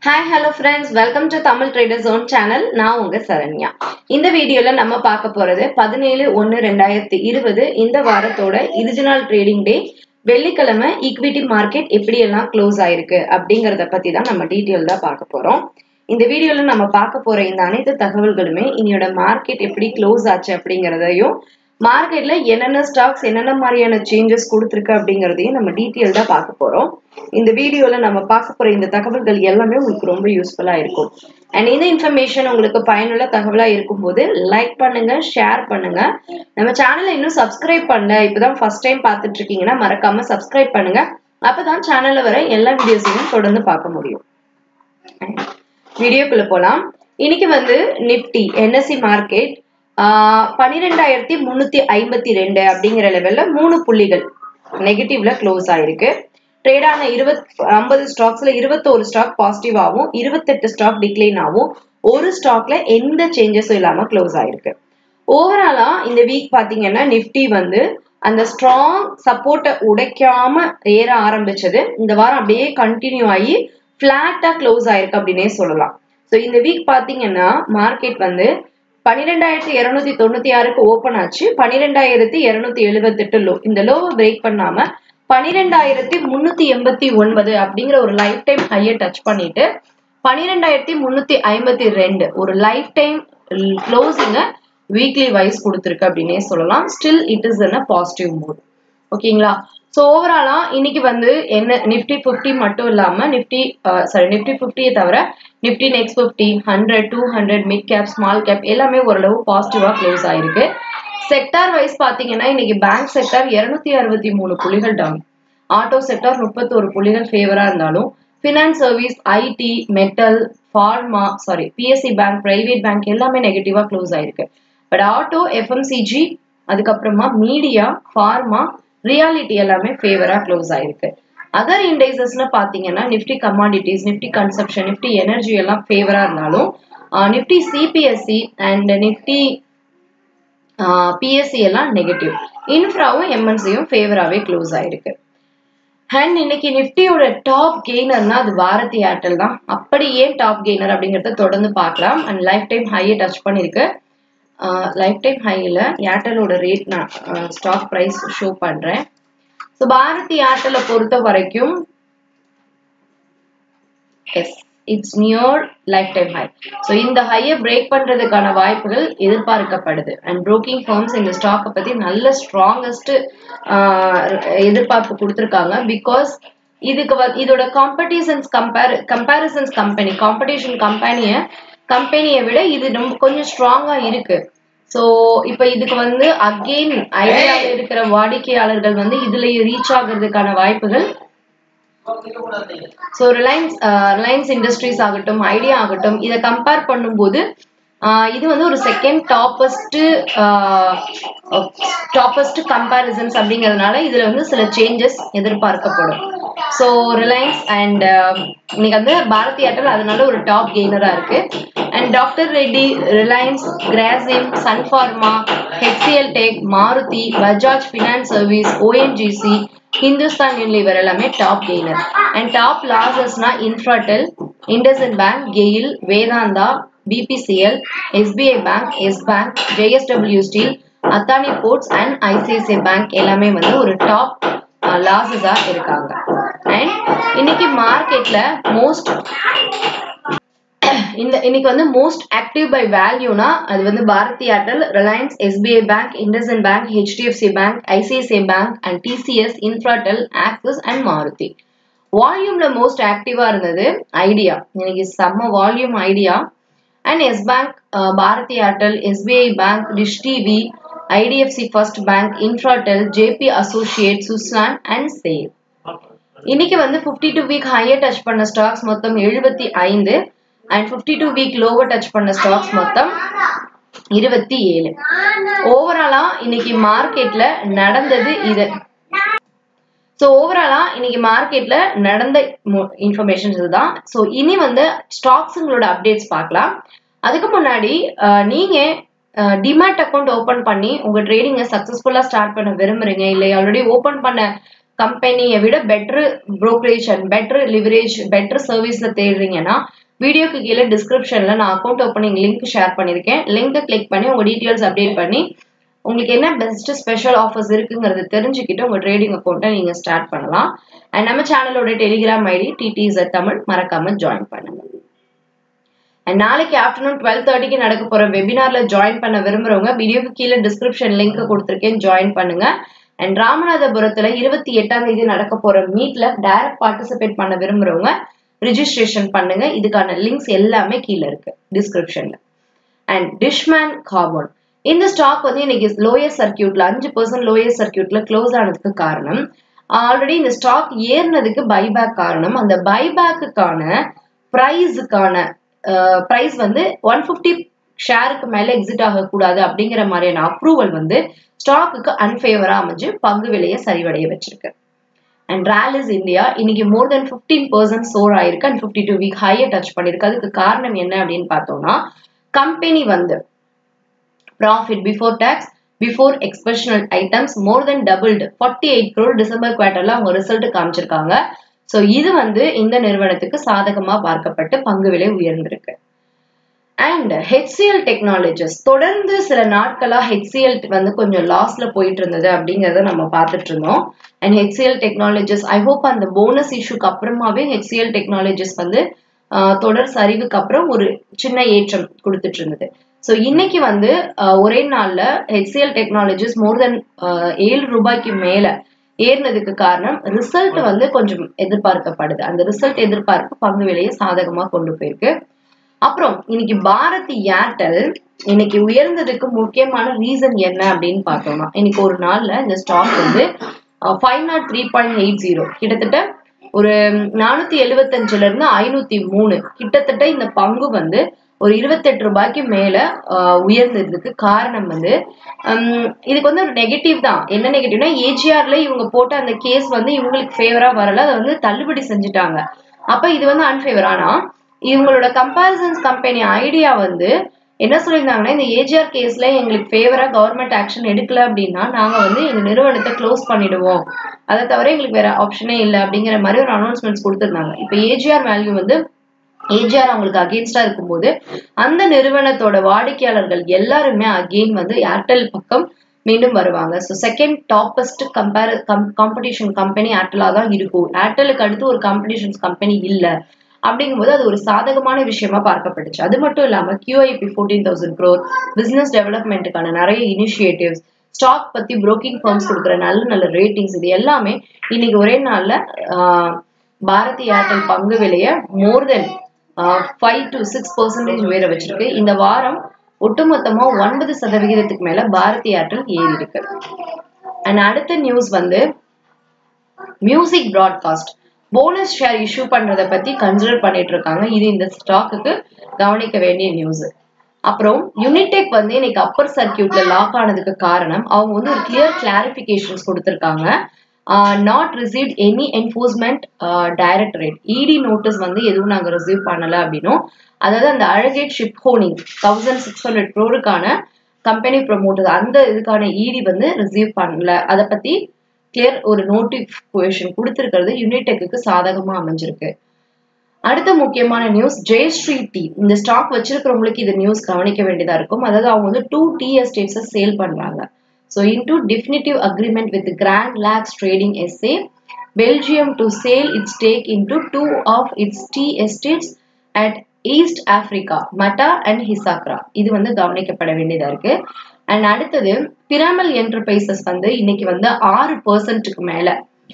hi hello friends welcome to Tamil trader zone channel நான் உங்க சரண்யா இந்த வீடியோல நம்ம பார்க்க போறது பதினேழு ஒன்னு ரெண்டாயிரத்தி இருபது இந்த வாரத்தோட இரிஜினல் ட்ரேடிங் டே வெள்ளிக்கிழமை ஈக்விட்டி மார்க்கெட் எப்படி எல்லாம் க்ளோஸ் ஆயிருக்கு அப்படிங்கறத பத்தி தான் நம்ம டீட்டெயில் தான் பார்க்க போறோம் இந்த வீடியோல நம்ம பார்க்க போற இந்த அனைத்து தகவல்களுமே இன்னையோட மார்க்கெட் எப்படி க்ளோஸ் ஆச்சு அப்படிங்கறதையும் மார்க்கெட்ல என்னென்ன ஸ்டாக்ஸ் என்னென்ன மாதிரியான சேஞ்சஸ் கொடுத்துருக்கு அப்படிங்கறதையும் நம்ம டீட்டெயில்டா பார்க்க போறோம் இந்த வீடியோல நம்ம பார்க்க போற இந்த தகவல்கள் எல்லாமே உங்களுக்கு ரொம்ப யூஸ்ஃபுல்லா இருக்கும் அண்ட் இந்த இன்ஃபர்மேஷன் உங்களுக்கு பயனுள்ள தகவலா இருக்கும்போது லைக் பண்ணுங்க ஷேர் பண்ணுங்க நம்ம சேனலை இன்னும் சப்ஸ்கிரைப் பண்ணல இப்பதான் ஃபர்ஸ்ட் டைம் பார்த்துட்டு இருக்கீங்கன்னா மறக்காம சப்ஸ்கிரைப் பண்ணுங்க அப்பதான் சேனல்ல வர எல்லா வீடியோஸையும் தொடர்ந்து பார்க்க முடியும் வீடியோக்குள்ள போலாம் இன்னைக்கு வந்து நிப்டி என்எஸ்சி மார்க்கெட் பன்னிரெண்டாயிரத்தி முன்னூத்தி ஐம்பத்தி ரெண்டு அப்படிங்கிற லெவல்ல மூணு புள்ளிகள் நெகட்டிவ்ல க்ளோஸ் ஆயிருக்கு ட்ரேடான இருபத் ஐம்பது ஸ்டாக்ஸ்ல இருபத்தோரு ஸ்டாக் பாசிட்டிவாகவும் இருபத்தெட்டு ஸ்டாக் டிக்ளைன் ஆகும் ஒரு ஸ்டாக்ல எந்த சேஞ்சஸும் இல்லாம க்ளோஸ் ஆயிருக்கு ஓவராலா இந்த வீக் பாத்தீங்கன்னா நிப்டி வந்து அந்த ஸ்ட்ராங் சப்போர்ட்டை உடைக்காம ஏற ஆரம்பிச்சது இந்த வாரம் அப்படியே கண்டினியூ ஆகி பிளாட்டா க்ளோஸ் ஆயிருக்கு அப்படின்னே சொல்லலாம் ஸோ இந்த வீக் பாத்தீங்கன்னா மார்க்கெட் வந்து பன்னிரெண்டாயிரத்தி இருநூத்தி தொண்ணூத்தி ஆறுக்கு ஓபன் ஆச்சு பன்னிரெண்டாயிரத்தி இருநூத்தி எழுபத்தெட்டு லோ இந்த லோவை பிரேக் பண்ணாம பன்னிரெண்டாயிரத்தி முன்னூத்தி எண்பத்தி ஒன்பது அப்படிங்கிற ஒரு லைஃப் டைம் ஹையை டச் பண்ணிட்டு பன்னிரெண்டாயிரத்தி முன்னூத்தி ஐம்பத்தி ரெண்டு ஒரு லைஃப் டைம் க்ளோசிங்க வீக்லி வைஸ் கொடுத்துருக்கு அப்படின்னே சொல்லலாம் still it is in a positive mood ஓகேங்களா ஸோ ஓவராலா இன்னைக்கு வந்து என்ன நிஃப்டி ஃபிஃப்டி மட்டும் இல்லாம நிஃப்டி சாரி நிஃப்டி ஃபிஃப்டியை தவிர Nifty next fifty hundred two hundred mid cap small cap எல்லாமே ஓரளவு பாசிட்டிவா க்ளோஸ் ஆயிருக்கு செக்டார் வைஸ் பாத்தீங்கன்னா இன்னைக்கு பேங்க் செக்டார் இருநூத்தி அறுபத்தி மூணு புள்ளிகள் டவுன் ஆட்டோ செக்டார் முப்பத்தோரு புள்ளிகள் ஃபேவரா இருந்தாலும் finance service IT metal pharma sorry PSU bank private bank எல்லாமே நெகட்டிவா க்ளோஸ் ஆயிருக்கு பட் ஆட்டோ எஃப்எம்சிஜி அதுக்கப்புறமா மீடியா ஃபார்மா ரியாலிட்டி எல்லாமே ஃபேவரா க்ளோஸ் ஆயிருக்கு அதர் இண்டைசஸ்னு பாத்தீங்கன்னா Nifty commodities Nifty consumption Nifty energy எல்லாம் ஃபேவரா இருந்தாலும் Nifty CPSE and Nifty PSE எல்லாம் நெகட்டிவ் இன்ஃப்ராவும் எம்என்சியும் ஃபேவராகவே க்ளோஸ் ஆயிருக்கு அண்ட் இன்னைக்கு நிஃப்டியோட டாப் கெய்னர்னா அது பாரதி ஏர்டெல் தான் அப்படி ஏன் டாப் கெய்னர் அப்படிங்கிறத தொடர்ந்து பார்க்கலாம் அண்ட் லைஃப் டைம் ஹையை டச் பண்ணியிருக்கு லைஃப் டைம் ஹையில் ஏர்டெலோட ரேட் நான் ஸ்டாக் ப்ரைஸ் ஷோ பண்ணுறேன் ஸோ பாரதி ஏர்டெலை பொறுத்த வரைக்கும் yes it's near life time high so இந்த ஹையை பிரேக் பண்றதுக்கான வாய்ப்புகள் எதிர்பார்க்கப்படுது அண்ட் ப்ரோக்கிங் ஃபர்ம்ஸ் இந்த ஸ்டாக்கை பத்தி நல்ல ஸ்ட்ராங்கஸ்ட் எதிர்பார்ப்பு கொடுத்துருக்காங்க பிகாஸ் இதுக்கு வந்து இதோட competitions compare comparisons company competition கம்பெனியை கம்பெனியை விட இது ரொம்ப கொஞ்சம் ஸ்ட்ராங்கா இருக்கு ஸோ இப்போ இதுக்கு வந்து அகெயின் ஐடியாவில் இருக்கிற வாடிக்கையாளர்கள் வந்து இதுல ரீச் ஆகுறதுக்கான வாய்ப்புகள் ஸோ ரிலையன்ஸ் ரிலையன்ஸ் இண்டஸ்ட்ரீஸ் ஆகட்டும் ஐடியா ஆகட்டும் இதை கம்பேர் பண்ணும்போது இது வந்து ஒரு செகண்ட் டாப்பஸ்ட் டாப்பஸ்ட் கம்பேரிசன்ஸ் அப்படிங்கிறதுனால இதுல வந்து சில சேஞ்சஸ் எதிர்பார்க்கப்படும் ஸோ ரிலையன்ஸ் அண்ட் இன்னைக்கு வந்து பாரதி ஏர்டெல் அதனால ஒரு டாப் கெய்னரா இருக்கு and doctor Reddy Reliance Grasim Sun Pharma HCL tech Maruti Bajaj finance service ONGC Hindustan Unilever எல்லாமே டாப் கெய்னர் அண்ட் டாப் லாசஸ்னா Infratel IndusInd bank GAIL Vedanta BPCL SBI bank yes bank JSW steel Adani ports and ICICI bank எல்லாமே வந்து ஒரு top லாசஸா இருக்காங்க and இன்னைக்கு மார்க்கெட்ல most இந்த இன்னைக்கு வந்து மோஸ்ட் ஆக்டிவ் பை வேல்யூனா அது வந்து Bharti Airtel Reliance SBI bank IndusInd bank HDFC bank ICICI bank and TCS Infratel Axis and Maruti வால்யூம்ல மோஸ்ட் ஆக்டிவா இருந்தது ஐடியா இன்னைக்கு செம்ம volume Idea and yes bank Bharti Airtel SBI bank Dish TV IDFC first bank Infratel JP associate Suzlon and SAIL இன்னைக்கு வந்து fifty two week ஹையை touch பண்ண stocks மொத்தம் எழுபத்தி ஐந்து and fifty two week lower touch பண்ண ஸ்டாக்ஸ் மொத்தம் இருபத்தி ஏழு ஓவராலா இன்னைக்கு மார்க்கெட்ல நடந்தது இது ஸோ ஓவராலா இன்னைக்கு மார்க்கெட்ல நடந்த இன்ஃபர்மேஷன்ஸ் இதுதான் ஸோ இனி வந்து ஸ்டாக்ஸுங்களோட அப்டேட்ஸ் பார்க்கலாம் அதுக்கு முன்னாடி நீங்க டிமேட் அக்கௌண்ட் ஓபன் பண்ணி உங்க ட்ரேடிங்கை சக்சஸ்ஃபுல்லா ஸ்டார்ட் பண்ண விரும்புறீங்க இல்லை ஆல்ரெடி ஓபன் பண்ண கம்பெனியை விட better brokerage and better leverage better சர்வீஸ்ல தேடுறீங்கன்னா வீடியோக்கு கீழே டிஸ்கிரிப்ஷன்ல நான் அக்கௌண்ட் ஓப்பனிங் லிங்க் ஷேர் பண்ணியிருக்கேன் லிங்கை கிளிக் பண்ணி உங்க டீட்டெயில்ஸ் அப்டேட் பண்ணி உங்களுக்கு என்ன பெஸ்ட் ஸ்பெஷல் ஆஃபர்ஸ் இருக்குங்கிறத தெரிஞ்சுக்கிட்டு உங்க ட்ரேடிங் அக்கௌண்ட்டை நீங்க ஸ்டார்ட் பண்ணலாம் அண்ட் நம்ம சேனலோட டெலிகிராம் ஐடி டிடிஇசட் தமிழ் மறக்காம ஜாயின் பண்ணுங்க அண்ட் நாளைக்கு ஆஃப்டர்நூன் டுவெல் தேர்ட்டிக்கு நடக்க போற வெபினார்ல ஜாயின் பண்ண விரும்புறவங்க வீடியோக்கு கீழே டிஸ்கிரிப்ஷன் லிங்க் கொடுத்துருக்கேன் ஜாயின் பண்ணுங்க அண்ட் ராமநாதபுரத்துல இருபத்தி எட்டாம் தேதி நடக்க போற மீட்ல டைரக்ட் பார்ட்டிசிபேட் பண்ண விரும்புறவங்க ரிஜிஸ்ட்ரேஷன் பண்ணுங்க இதுக்கான லிங்க்ஸ் எல்லாமே கீழே இருக்கு டிஸ்கிரிப்ஷன்ல அண்ட் டிஷ்மேன் கார்பன் இந்த ஸ்டாக் வந்து இன்னைக்கு லோயர் சர்க்கியூட்ல அஞ்சு பர்சன்ட் லோயர் சர்க்கியூட்ல க்ளோஸ் ஆனதுக்கு காரணம் ஆல்ரெடி இந்த ஸ்டாக் ஏறினதுக்கு பைபேக் காரணம் அந்த பைபேக்குக்கான ப்ரைஸுக்கான ப்ரைஸ் வந்து ஒன் ஃபிஃப்டி ஷேருக்கு மேல எக்ஸிட் ஆகக்கூடாது அப்படிங்கிற மாதிரியான அப்ரூவல் வந்து ஸ்டாக்குக்கு அன்ஃபேவரா அமைஞ்சு பங்கு விலையை சரிவடைய வச்சிருக்கு அண்ட் ராலிஸ் இந்தியா இன்னைக்கு மோர் தென் ஃபிஃப்டீன் பர்சன்ட் சோர் ஆயிருக்கு அண்ட் ஃபிஃப்டி டூ வீக் ஹையை டச் பண்ணிருக்கு அதுக்கு காரணம் என்ன அப்படின்னு பார்த்தோம்னா கம்பெனி வந்து profit before tax before exceptional items more then doubled forty eight crore December குவார்டர்ல அவங்க ரிசல்ட் காமிச்சிருக்காங்க ஸோ இது வந்து இந்த நிறுவனத்துக்கு சாதகமா பார்க்கப்பட்டு பங்கு விலை உயர்ந்திருக்கு அண்ட் ஹெச்சிஎல் டெக்னாலஜிஸ் தொடர்ந்து சில நாட்களா ஹெச்சிஎல் வந்து கொஞ்சம் லாஸ்ல போயிட்டு இருந்தது அப்படிங்கறத நம்ம பார்த்துட்டு இருந்தோம் and HCL technologies I hope அந்த போனஸ் இஷ்யூக்கு அப்புறமாவே ஹெச்சிஎல் டெக்னாலஜிஸ் வந்து தொடர் சரிவுக்கு அப்புறம் ஒரு சின்ன ஏற்றம் கொடுத்துட்டு இருந்தது ஸோ இன்னைக்கு வந்து ஒரே நாள்ல ஹெச்சிஎல் டெக்னாலஜிஸ் மோர் தென் ஏழு ரூபாய்க்கு மேல ஏறினதுக்கு காரணம் ரிசல்ட் வந்து கொஞ்சம் எதிர்பார்க்கப்படுது அந்த ரிசல்ட் எதிர்பார்ப்பு பங்கு விலையை சாதகமா கொண்டு போயிருக்கு அப்புறம் இன்னைக்கு பாரதி ஏர்டெல் இன்னைக்கு உயர்ந்ததுக்கு முக்கியமான ரீசன் என்ன அப்படின்னு பார்த்தோம்னா இன்னைக்கு ஒரு நாள்ல இந்த ஸ்டாக் வந்து five not three point eight zero கிட்டத்தட்ட ஒரு நானூத்தி எழுவத்தஞ்சுல இருந்து ஐநூத்தி மூணு கிட்டத்தட்ட இந்த பங்கு வந்து ஒரு இருபத்தெட்டு ரூபாய்க்கு மேல உயர்ந்ததுக்கு காரணம் வந்து இதுக்கு வந்து ஒரு நெகட்டிவ் தான் என்ன நெகட்டிவ்னா ஏஜிஆர்ல இவங்க போட்ட அந்த கேஸ் வந்து இவங்களுக்கு ஃபேவரா வரல அதை வந்து தள்ளுபடி செஞ்சுட்டாங்க அப்ப இது வந்து அன்ஃபேவர் ஆனா இவங்களோட கம்பேரிசன்ஸ் கம்பெனி ஐடியா வந்து என்ன சொல்லியிருந்தாங்கன்னா இந்த ஏஜிஆர் கேஸ்ல எங்களுக்கு ஃபேவரா கவர்மெண்ட் ஆக்ஷன் எடுக்கல அப்படின்னா நாங்க வந்து எங்க நிறுவனத்தை க்ளோஸ் பண்ணிடுவோம் அதை தவிர எங்களுக்கு வேற ஆப்ஷனே இல்லை அப்படிங்கிற மாதிரி ஒரு அனௌன்ஸ்மெண்ட்ஸ் கொடுத்துருந்தாங்க இப்போ ஏஜிஆர் வேல்யூ வந்து ஏஜிஆர் அவங்களுக்கு அகேன்ஸ்டா இருக்கும்போது அந்த நிறுவனத்தோட வாடிக்கையாளர்கள் எல்லாருமே அகெயின் வந்து ஏர்டெல் பக்கம் மீண்டும் வருவாங்க ஸோ செகண்ட் டாப்பஸ்ட் கம்பேர் கம் காம்படிஷன் கம்பெனி ஏர்டெலா தான் இருக்கும் ஏர்டெலுக்கு அடுத்து ஒரு காம்படிஷன்ஸ் கம்பெனி இல்லை அப்படிங்கும்போது அது ஒரு சாதகமான விஷயமா பார்க்கப்பட்டுச்சு அது மட்டும் இல்லாம QIP fourteen thousand crore business டெவலப்மெண்ட்டுக்கான நிறைய இனிஷியேட்டிவ்ஸ் ஸ்டாக் பத்தி புரோக்கிங் ஃபர்ம்ஸ் கொடுக்குற நல்ல நல்ல ரேட்டிங்ஸ் இது எல்லாமே இன்னைக்கு ஒரே நாள்ல பாரதி ஏர்டெல் பங்கு விலைய more then five to six percentage உயர வச்சிருக்கு இந்த வாரம் ஒட்டுமொத்தமா ஒன்பது சதவிகிதத்துக்கு மேல பாரதி ஏர்டெல் ஏறி இருக்கு அண்ட் அடுத்த நியூஸ் வந்து music broadcast bonus share issue பண்றதை பத்தி கன்சிடர் பண்ணிட்டு இருக்காங்க இது இந்த ஸ்டாக்குக்கு கவனிக்க வேண்டிய நியூஸ் அப்புறம் யுனிடெக் வந்து இன்னைக்கு அப்பர் சர்க்கியூட்ல லாக் ஆனதுக்கு காரணம் அவங்க வந்து ஒரு கிளியர் கிளாரிபிகேஷன்ஸ் கொடுத்துருக்காங்க not receive any enforcement directorate ED notice வந்து எதுவும் நாங்கள் ரிசீவ் பண்ணல அப்படின்னும் அதாவது அந்த alleged siphoning thousand six hundred க்ரோருக்கான கம்பெனி ப்ரொமோட்டர் அந்த இதுக்கான இடி வந்து ரிசீவ் பண்ணல அதை பத்தி கிளியர் ஒரு நோட்டிபிகேஷன் கொடுத்துருக்கிறது யுனிடெக்கு சாதகமா அமைஞ்சிருக்கு அடுத்த முக்கியமான நியூஸ் ஜெயஸ்ரீ டி இந்த ஸ்டாக் வச்சிருக்கிறவங்களுக்கு இது நியூஸ் கவனிக்க வேண்டியதா இருக்கும் அதாவது அவங்க வந்து டூ டி எஸ்டேட்ஸை சேல் பண்றாங்க so into definitive agreement with grand lakes trading SA Belgium to sale its take into two of its tea estates at east Africa மட்டா அண்ட் ஹிசாக்ரா இது வந்து கவனிக்கப்பட வேண்டியதா இருக்கு அண்ட் அடுத்தது பிராமல் என்டர்பிரைசஸ் வந்து இன்னைக்கு வந்து ஆறு பர்சன்ட்டுக்கு மேல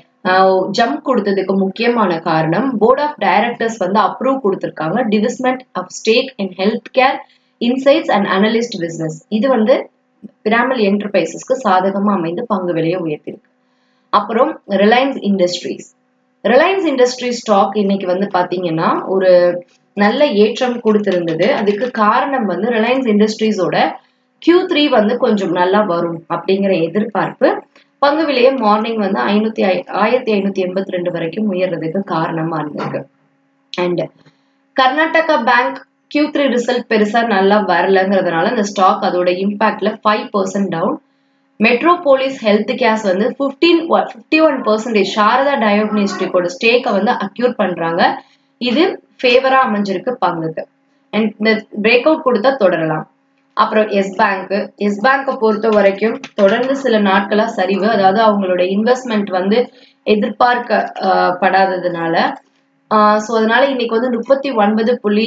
ஜம்ப் கொடுத்ததுக்கு முக்கியமான காரணம் போர்ட் ஆஃப் டைரக்டர்ஸ் வந்து அப்ரூவ் கொடுத்துருக்காங்க divestment of stake in health care insights and analyst business இது வந்து பிராமல் என்டர்பிரைசஸ்க்கு சாதகமா அமைந்து பங்கு விலையை உயர்த்திருக்கு அப்புறம் Reliance Industries Reliance industry stock இன்னைக்கு வந்து பாத்தீங்கன்னா ஒரு நல்ல ஏற்றம் கொடுத்திருந்தது அதுக்கு காரணம் வந்து ரிலையன்ஸ் இண்டஸ்ட்ரீஸோட கியூ த்ரீ வந்து கொஞ்சம் நல்லா வரும் அப்படிங்கிற எதிர்பார்ப்பு பங்கு விலையை மார்னிங் வந்து ஐநூத்தி ஆயிரத்தி ஐநூத்தி எண்பத்தி ரெண்டு வரைக்கும் உயர்றதுக்கு காரணமா இருந்திருக்கு and Karnataka bank Q three result பெருசா நல்லா வரலங்கிறதுனால இந்த ஸ்டாக் அதோட இம்பாக்ட்ல five percent down Metropolis health cares வந்து fifteen fifty one percentage Sarda டயக்னோஸ்டிக்கோட ஸ்டேக்கை வந்து அக்யூர் பண்றாங்க இது ஃபேவரா அமைஞ்சிருக்கு பங்குக்கு அண்ட் இந்த பிரேக் அவுட் கொடுத்தா தொடரலாம் அப்புறம் எஸ் பேங்க் எஸ் பேங்கை பொறுத்த வரைக்கும் தொடர்ந்து சில நாட்களா சரிவு அதாவது அவங்களோட இன்வெஸ்ட்மெண்ட் வந்து எதிர்பார்க்கப்படாததுனால ஸோ அதனால இன்னைக்கு வந்து முப்பத்தி ஒன்பது புள்ளி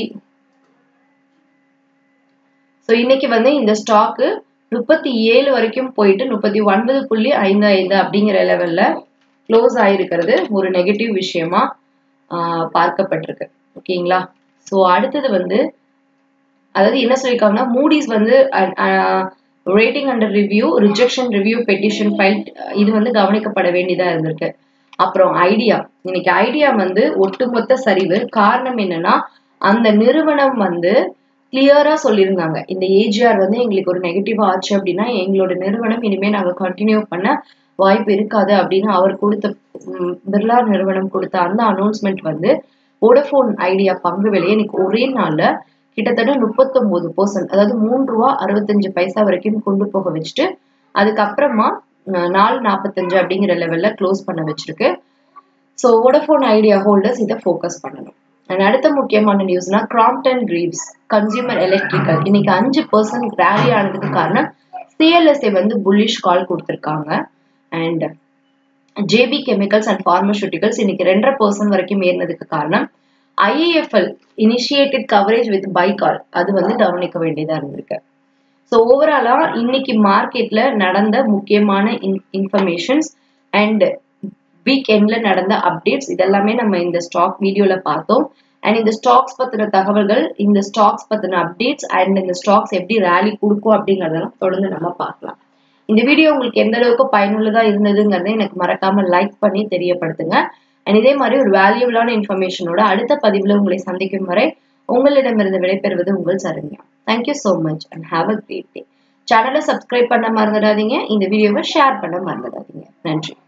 ஸோ இன்னைக்கு வந்து இந்த ஸ்டாக்கு முப்பத்தி ஏழு வரைக்கும் போயிட்டு முப்பத்தி ஒன்பது புள்ளி ஐந்து ஐந்து அப்படிங்கிற லெவல்ல க்ளோஸ் ஆயிருக்கிறது ஒரு நெகட்டிவ் விஷயமா பார்க்கப்பட்டிருக்கு ஓகேங்களா ஸோ அடுத்தது வந்து அதாவது என்ன சொல்லியிருக்காங்கன்னா மூடிஸ் வந்து rating under review rejection review petition file இது வந்து கவனிக்கப்பட வேண்டியதா இருந்திருக்கு அப்புறம் ஐடியா இன்னைக்கு ஐடியா வந்து ஒட்டுமொத்த சரிவு காரணம் என்னன்னா அந்த நிறுவனம் வந்து கிளியரா சொல்லியிருந்தாங்க இந்த ஏஜிஆர் வந்து எங்களுக்கு ஒரு நெகட்டிவ் ஆச்சு அப்படின்னா எங்களோட நிறுவனம் இனிமே நாங்க கண்டினியூ பண்ண வாய்ப்பு இருக்காது அப்படின்னு அவர் கொடுத்த பிர்லா நிறுவனம் கொடுத்த அந்த அனௌன்ஸ்மெண்ட் வந்து வோடஃபோன் ஐடியா பங்கு விலையை இன்னைக்கு ஒரே நாள்ல கிட்டத்தட்ட முப்பத்தொன்பது பர்சன்ட் அதாவது மூன்று ரூபா அறுபத்தஞ்சு பைசா வரைக்கும் கொண்டு போக வச்சுட்டு அதுக்கப்புறமா நாலு நாற்பத்தஞ்சு அப்படிங்கிற லெவல்ல க்ளோஸ் பண்ண வச்சிருக்கு ஸோ வோடஃபோன் ஐடியா ஹோல்டர்ஸ் இதை ஃபோக்கஸ் பண்ணணும் அண்ட் அடுத்த முக்கியமான நியூஸ்னா கிராம்டன் கிரீவ்ஸ் கன்சியூமர் எலக்ட்ரிக்கல் இன்னைக்கு அஞ்சு பர்சன்ட் ரேலி ஆனதுக்கு காரணம் சிஎல்எஸ்ஏ வந்து புல்லிஷ் கால் கொடுத்துருக்காங்க and JB chemicals and pharmaceuticals இன்னைக்கு ரெண்டரை பர்சன்ட் வரைக்கும் ஏறினதுக்கு காரணம் IIFL initiated coverage with buy call அது வந்து கவனிக்க வேண்டியதா இருந்திருக்கு ஸோ ஓவராலா இன்னைக்கு மார்க்கெட்ல நடந்த முக்கியமான இன்ஃபர்மேஷன்ஸ் அண்ட் வீக் எண்ட்ல நடந்த அப்டேட்ஸ் இதெல்லாமே நம்ம இந்த ஸ்டாக் வீடியோல பார்த்தோம் அண்ட் இந்த ஸ்டாக்ஸ் பத்தின தகவல்கள் இந்த ஸ்டாக்ஸ் பத்தின அப்டேட்ஸ் அண்ட் இந்த ஸ்டாக்ஸ் எப்படி ரேலி கொடுக்கும் அப்படிங்கறதெல்லாம் தொடர்ந்து நம்ம பார்க்கலாம் இந்த வீடியோ உங்களுக்கு எந்த அளவுக்கு பயனுள்ளதா இருந்ததுங்கிறத எனக்கு மறக்காம லைக் பண்ணி தெரியப்படுத்துங்க அண்ட் இதே மாதிரி ஒரு வேல்யூபிளான இன்ஃபர்மேஷனோட அடுத்த பதிவுல உங்களை சந்திக்கும் வரை உங்களிடமிருந்து விடைபெறுவது உங்கள் Saranya thank you so much and have a great day சேனலை சப்ஸ்கிரைப் பண்ண மறந்துடாதீங்க இந்த வீடியோவை ஷேர் பண்ண மறந்துடாதீங்க நன்றி